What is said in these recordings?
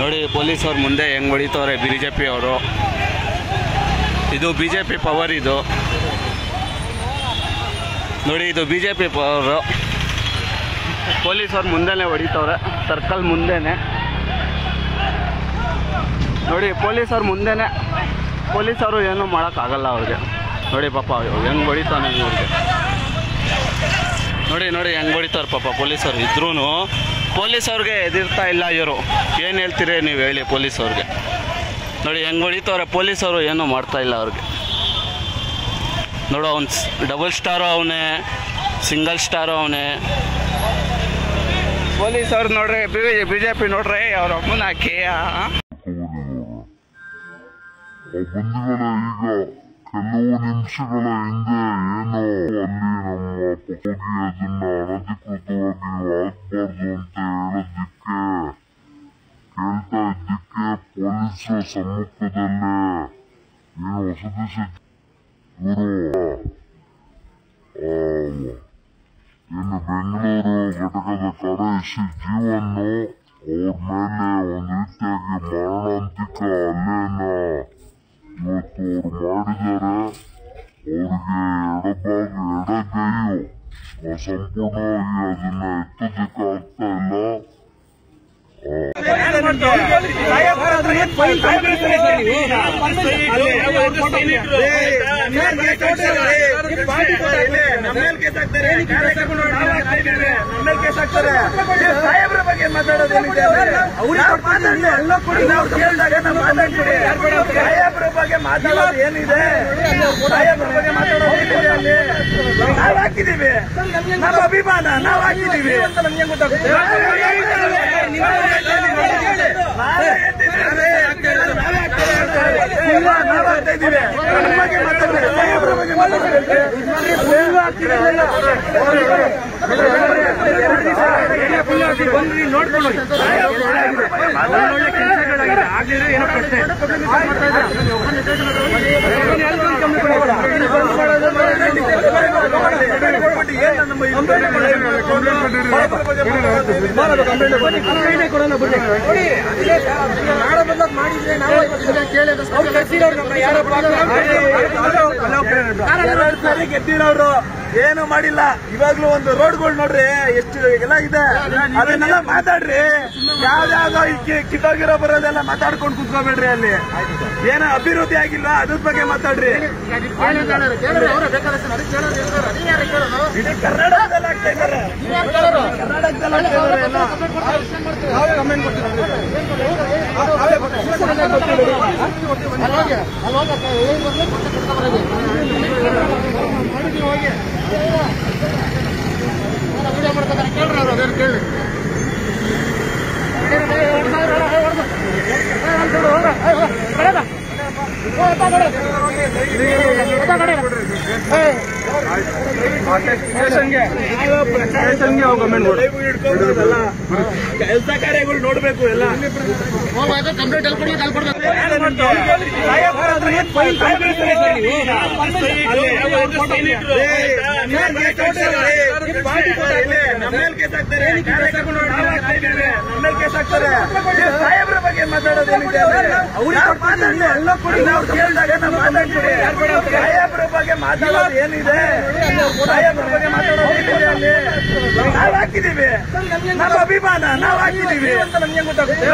ನೋಡಿ ಪೊಲೀಸವ್ರ ಮುಂದೆ ಹೆಂಗ್ ಹೊಡಿತವ್ರೆ ಬಿ ಜೆ ಪಿ ಅವರು ಇದು ಬಿ ಜೆ ಪಿ ಪವರ್ ಇದು ನೋಡಿ ಇದು ಬಿ ಜೆ ಪಿ ಪವರು ಪೊಲೀಸವ್ರ ಮುಂದೆನೇ ಹೊಡಿತವ್ರೆ ಸರ್ಕಲ್ ಮುಂದೆನೆ ನೋಡಿ ಪೊಲೀಸವ್ರ ಮುಂದೆನೆ ಪೊಲೀಸವರು ಏನೂ ಮಾಡೋಕ್ಕಾಗಲ್ಲ ಅವ್ರಿಗೆ ನೋಡಿ ಪಾಪ ಹೆಂಗೆ ಹೊಡಿತಾನೆ ಇವ್ರಿಗೆ ನೋಡಿ ನೋಡಿ ಹೆಂಗೆ ಹೊಡಿತಾರೆ ಪಾಪ ಪೊಲೀಸರು ಇದ್ರೂ ಪೊಲೀಸವ್ರಿಗೆ ಎದಿರ್ತಾ ಇಲ್ಲ ಇವರು ಏನು ಹೇಳ್ತೀರಿ ನೀವು ಹೇಳಿ ಪೊಲೀಸವ್ರಿಗೆ ನೋಡಿ ಹೆಂಗೆ ಹೊಡಿತವ್ರೆ ಪೊಲೀಸವರು ಏನೂ ಮಾಡ್ತಾ ಇಲ್ಲ ಅವ್ರಿಗೆ ನೋಡು ಅವ್ನು ಡಬಲ್ ಸ್ಟಾರು ಅವನೇ ಸಿಂಗಲ್ ಸ್ಟಾರು ಅವನೇ ಪೊಲೀಸವ್ರು ನೋಡ್ರಿ ಬಿ ಬಿ ಜೆ ಪಿ ನೋಡ್ರಿ ಅವ್ರ ಅಮ್ಮನ ಹಾಕಿ ಆ. ಬಂಧುಗಳ ಈಗ ಕೆಲವು ನಿಮಿಷಗಳ ಹಿಂದೆ ಏನೋ ಅಲ್ಲಿ ನಮ್ಮ ಪಕ್ಕೋಗಿ ಅದನ್ನ ಅನಧಿಕೃತವಾಗಿ ಆಗ್ಬಾರ್ದು ಅಂತ ಹೇಳೋದಿಕ್ಕೆ ಕೇಳ್ತಾ ಇದ್ದಕ್ಕೆ ಪೊಲೀಸರ ಸಮ್ಮುಖದಲ್ಲೇ ಏನು ಹೊಸದಿಸ ಇವರು ಏನು ಬೆಂಗಳೂರು ಘಟಕದ ಕಾರ್ಯದರ್ಶಿ ಜೀವನ್ನು ಅವ್ರ ಮೇಲೆ ಒಂದು ರೀತಿಯಾಗಿ ಮಾರಣಾಂತಿಕ ಹಲ್ಲೆಯನ್ನ ಇವತ್ತು ಅವ್ರು ಮಾಡಿದ್ದಾರೆ ಅವ್ರಿಗೆ ಎಡಭಾಗ ಎಡಗೈಯು ಸಂಪೂರ್ಣವಾಗಿ ಅದನ್ನ ಎತ್ತೋದಕ್ಕೆ ಆಗ್ತಾ ಇಲ್ಲ ಸಾಹೇಬ್ರ ಬಗ್ಗೆ ಮಾತಾಡೋದೇನಿದೆ ನಾವು ಮಾತಾಡ್ಲಿ, ಎಲ್ಲ ಕೊಡಿ, ನಾವು ಕೇಳ್ದಾಗ ನಾವು ಮಾತಾಡ್ತೀವಿ. ಸಾಹೇಬ್ರ ಬಗ್ಗೆ ಮಾತಾಡೋದು ಏನಿದೆ ಸಾಹೇಬ್ರ ಬಗ್ಗೆ ಮಾತಾಡೋದು ಏನಿದೆ ಅಲ್ಲಿ ನಾವು ಹಾಕಿದೀವಿ ನಮ್ಮ ಅಭಿಮಾನ ನಾವು ಹಾಕಿದೀವಿ ನಮ್ಗೆ ಗೊತ್ತಾಗುತ್ತೆ ನಾವೇ ಹೇಳ್ತಿದ್ದೀವಿ. ಇಲ್ಲ, ನಾವು ಹಾಕ್ತಾ ಇದ್ದೀವಿ. ನಮ್ಮ ಬಗ್ಗೆ ಮಾತಾಡ್ಬೇಕು. ಸಾಹೇಬ್ರ ಬಗ್ಗೆ ಮಾತಾಡ್ಬೇಕು. ನೀವು ಹಾಕ್ತಿರಲಿಲ್ಲ. ಬಂದ್ರಿ ನೋಡ್ಕೊಂಡು ಹೋಗಿ. ಒಳ್ಳೊಳ್ಳೆ ಕೆಲಸಗಳಾಗಿದೆ ಆಗ್ಲಿದ್ರೆ ಏನೋ ಪ್ರಶ್ನೆ ಎರಡು ಸಾರಿ ಗೆದ್ದಿರೋರು ಏನು ಮಾಡಿಲ್ಲ ಇವಾಗ್ಲೂ ಒಂದು ರೋಡ್ಗಳು ನೋಡ್ರಿ ಎಷ್ಟು ಎಲ್ಲ ಇದೆ ಅದನ್ನೆಲ್ಲ ಮಾತಾಡ್ರಿ ಯಾವ್ದಾವ್ದೋ ಈ ಕಿ- ಕಿತ್ತೋಗಿರೋ ಬರೋದೆಲ್ಲ ಮಾತಾಡ್ಕೊಂಡು ಕುತ್ಕೋಬೇಡ್ರಿ ಅಲ್ಲಿ ಏನೋ ಅಭಿವೃದ್ಧಿ ಆಗಿಲ್ಲ ಅದ್ರ ಬಗ್ಗೆ ಮಾತಾಡ್ರಿ ಇದು ಕರ್ನಾಟಕದಲ್ಲಿ ಆಗ್ತಾ ಇದ್ದಾರೆ ಕರ್ನಾಟಕದಲ್ಲಿ ಆಗ್ತಾ ಇದ್ದಾರೆ ಎಲ್ಲ. ನಾವೇ comment ಕೊಡ್ತೀವಿ. ಕೆಲಸ ಕಾರ್ಯಗಳು ನೋಡ್ಬೇಕು ಎಲ್ಲ ಸಾಹೇಬ್ರ ಬಗ್ಗೆ ಮಾತಾಡೋದೇನಿದೆ ನಾವು ಮಾತಾಡ್ಲಿ, ಎಲ್ಲ ಕೊಡಿ, ನಾವು ಕೇಳ್ದಾಗ ನಾವು ಮಾತಾಡ್ತೀವಿ ಸಾಹೇಬ್ರ ಬಗ್ಗೆ ಮಾತಾಡೋದು ಏನಿದೆ ಸಾಹೇಬ್ರ ಬಗ್ಗೆ ಮಾತಾಡೋದು ಏನಿದೆ ಅಲ್ಲಿ ನಾವು ಹಾಕಿದೀವಿ ನಮ್ಮ ಅಭಿಮಾನ ನಾವು ಹಾಕಿದೀವಿ ನಮ್ಗೆ ಗೊತ್ತಾಗುತ್ತೆ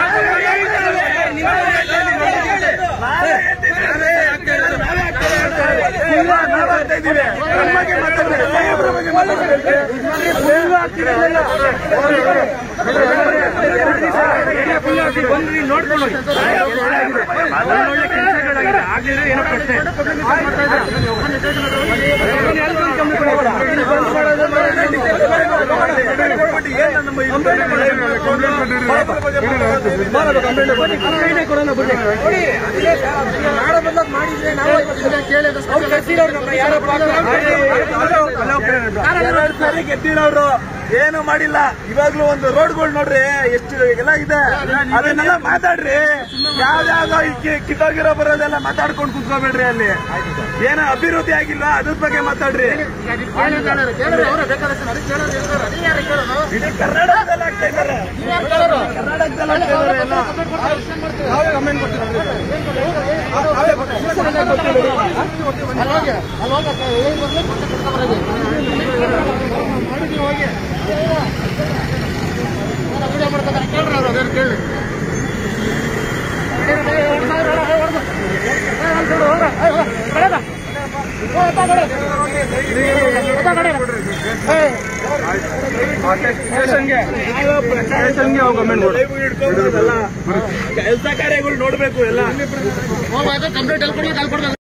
ನಾವೇ ಹೇಳ್ತಿದ್ದೀವಿ. ಇಲ್ಲ, ನಾವು ಹಾಕ್ತಾ ಇದ್ದೀವಿ. ನಮ್ಮ ಬಗ್ಗೆ ಮಾತಾಡ್ಬೇಕು. ಸಾಹೇಬ್ರ ಬಗ್ಗೆ ಮಾತಾಡ್ಬೇಕು. ನೀವು ಹಾಕ್ತಿರಲಿಲ್ಲ. ಬಂದ್ರಿ ನೋಡ್ಕೊಂಡು ಹೋಗಿ. ಒಳ್ಳೊಳ್ಳೆ ಕೆಲಸಗಳಾಗಿದೆ ಆಗ್ಲಿದ್ರೆ ಏನೋ ಪ್ರಶ್ನೆ ಎರಡು ಸಾರಿ ಗೆದ್ದಿರೋರು ಏನು ಮಾಡಿಲ್ಲ ಇವಾಗ್ಲೂ ಒಂದು ರೋಡ್ಗಳು ನೋಡ್ರಿ ಎಷ್ಟು ಎಲ್ಲ ಇದೆ ಅದನ್ನೆಲ್ಲ ಮಾತಾಡ್ರಿ ಯಾವ್ದಾವ್ದೋ ಈ ಕಿ- ಕಿತ್ತೋಗಿರೋ ಬರೋದೆಲ್ಲ ಮಾತಾಡ್ಕೊಂಡು ಕುತ್ಕೋಬೇಡ್ರಿ ಅಲ್ಲಿ ಏನೋ ಅಭಿವೃದ್ಧಿ ಆಗಿಲ್ಲ ಅದ್ರ ಬಗ್ಗೆ ಮಾತಾಡ್ರಿ ಇದು ಕರ್ನಾಟಕದಲ್ಲಿ ಆಗ್ತಾ ಇದ್ದಾರೆ ಕರ್ನಾಟಕದಲ್ಲಿ ಆಗ್ತಾ ಇದ್ದಾರೆ ಎಲ್ಲ ಸ್ಟೇಷನ್ಗೆ ಸ್ಟೇಷನ್ಗೆ ಹೋಗೋ ಕೆಲಸ ಕಾರ್ಯಗಳು ನೋಡ್ಬೇಕು ಎಲ್ಲ